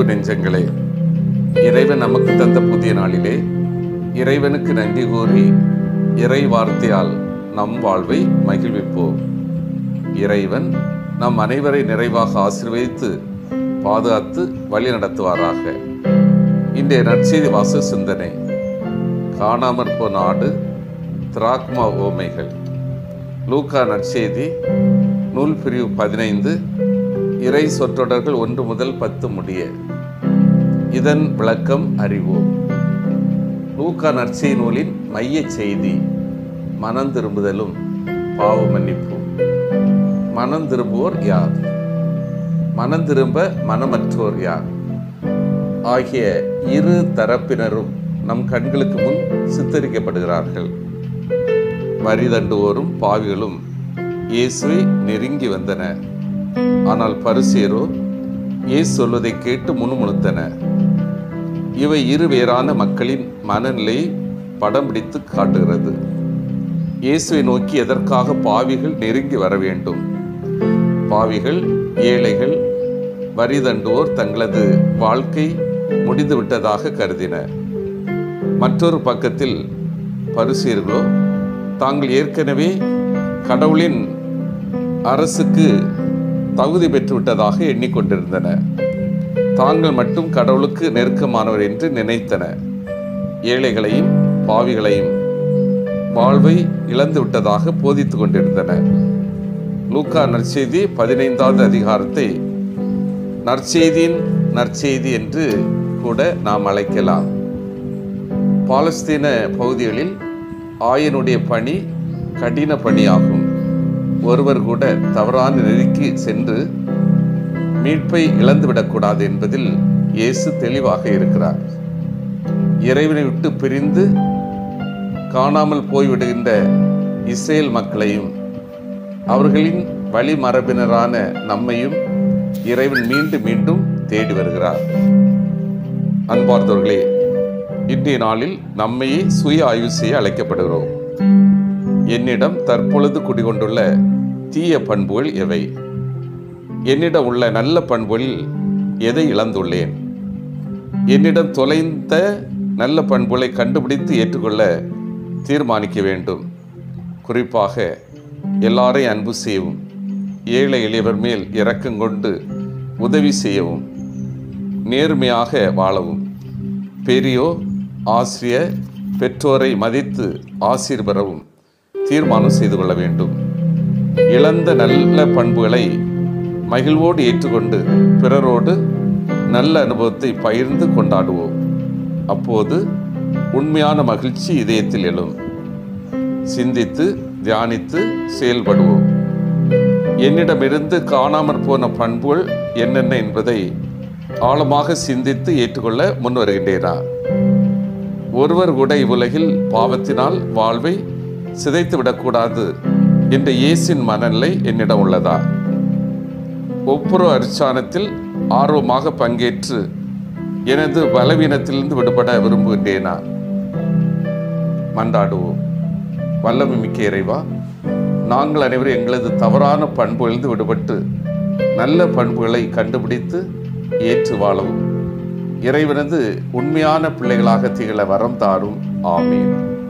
அன்பு நெஞ்சங்களே இறைவன் நமக்கு தந்த புதிய நாளிலே இறைவனுக்கு நன்றி கூறி இறை வார்த்தையால் நம் வாழ்வை மகிழ்விப்போம் இறைவன் நம் அனைவரை நிறைவாக ஆசீர்வதித்து பாதுகாத்து வழி நடத்துவாராக இன்றைய நற்செய்தி வாச சிந்தனை காணாமற் போன ஆடு திராக்மா ஓமைகள் லூக்கா நற்செய்தி நூல் பிரிவு பதினைந்து இறை சொற்றொடர்கள் ஒன்று முதல் பத்து முடிய இதன் விளக்கம் அறிவோம் லூக்கா நற்செய்தி நூலின் மைய செய்தி மனம் திரும்புதலும் பாவ மன்னிப்பும் மனம் திரும்புவோர் யார் மனம் திரும்ப மனமற்றோர் யார் ஆகிய இரு தரப்பினரும் நம் கண்களுக்கு முன் சித்தரிக்கப்படுகிறார்கள் வரி தண்டுவோரும் பாவிகளும் இயேசுவை நெருங்கி வந்தனர் ஆனால் பரிசேரோ இயேசு சொல்வதை கேட்டு முணுமுணுத்தனர் இவை இரு வேறான மக்களின் மனநிலையை படம் பிடித்து காட்டுகிறது இயேசுவை நோக்கி எதற்காக பாவிகள் நெருங்கி வர வேண்டும் பாவிகள் ஏழைகள் வரி தண்டுவோர் தங்களது வாழ்க்கை முடிந்துவிட்டதாக கருதினர் மற்றொரு பக்கத்தில் பரிசீர்களோ தாங்கள் ஏற்கனவே கடவுளின் அரசுக்கு தகுதி பெற்றுவிட்டதாக எண்ணிக்கொண்டிருந்தனர் தாங்கள் மட்டும் கடவுளுக்கு நெருக்கமானவர் என்று நினைத்தனர் ஏழைகளையும் பாவிகளையும் வாழ்வை இழந்து விட்டதாக போதித்துக் கொண்டிருந்தனர் லூக்கா நற்செய்தி பதினைந்தாவது அதிகாரத்தை நற்செய்தியின் நற்செய்தி என்று கூட நாம் அழைக்கலாம் பாலஸ்தீன பகுதிகளில் ஆயனுடைய பணி கடின பணியாகும் ஒருவர் கூட தவறான நெருக்கி சென்று மீட்பை இழந்துவிடக்கூடாது என்பதில் இயேசு தெளிவாக இருக்கிறார் இறைவனை விட்டு பிரிந்து காணாமல் போய்விடுகின்ற இஸ்ரேல் மக்களையும் அவர்களின் வழிமரபினரான நம்மையும் இறைவன் மீண்டும் மீண்டும் தேடி வருகிறார் அன்பார்ந்தவர்களே இன்றைய நாளில் நம்மையே சுய ஆய்வு செய்ய அழைக்கப்படுகிறோம் என்னிடம் தற்பொழுது குடிகொண்டுள்ள தீய பண்புகள் எவை என்னிடம் உள்ள நல்ல பண்புகளில் எதை இழந்துள்ளேன் என்னிடம் தொலைந்த நல்ல பண்புகளை கண்டுபிடித்து ஏற்றுக்கொள்ள தீர்மானிக்க வேண்டும் குறிப்பாக எல்லாரையும் அன்பு செய்யவும் ஏழை எளியவர் மேல் இரக்கம் கொண்டு உதவி செய்யவும் நேர்மையாக வாழவும் பெரியோர் ஆசிரியர் பெற்றோரை மதித்து ஆசீர் பெறவும் தீர்மானம் செய்து கொள்ள வேண்டும் இழந்த நல்ல பண்புகளை மகிழ்வோடு ஏற்றுக்கொண்டு பிறரோடு நல்ல அனுபவத்தை பகிர்ந்து கொண்டாடுவோம் அப்போது உண்மையான மகிழ்ச்சி இதயத்தில் எழும் சிந்தித்து தியானித்து செயல்படுவோம் என்னிடமிருந்து காணாமற் போன பண்புகள் என்னென்ன என்பதை ஆழமாக சிந்தித்து ஏற்றுக்கொள்ள முன் வருகின்றேனா ஒருவர் கூட இவ்வுலகில் பாவத்தினால் வாழ்வை சிதைத்து விடக்கூடாது என்ற இயேசின் மனநிலை என்னிடம் உள்ளதா ஒவ்வொரு அரிசானத்தில் ஆர்வமாக பங்கேற்று எனது பலவீனத்திலிருந்து விடுபட விரும்புகின்றேனா மன்றாடுவோம் வல்லமை மிக்க இறைவா நாங்கள் அனைவரும் எங்களது தவறான பண்புகளிலிருந்து விடுபட்டு நல்ல பண்புகளை கண்டுபிடித்து ஏற்று வாழவும் இறைவனது உண்மையான பிள்ளைகளாக திகழ வரம் தாரும் ஆமீன்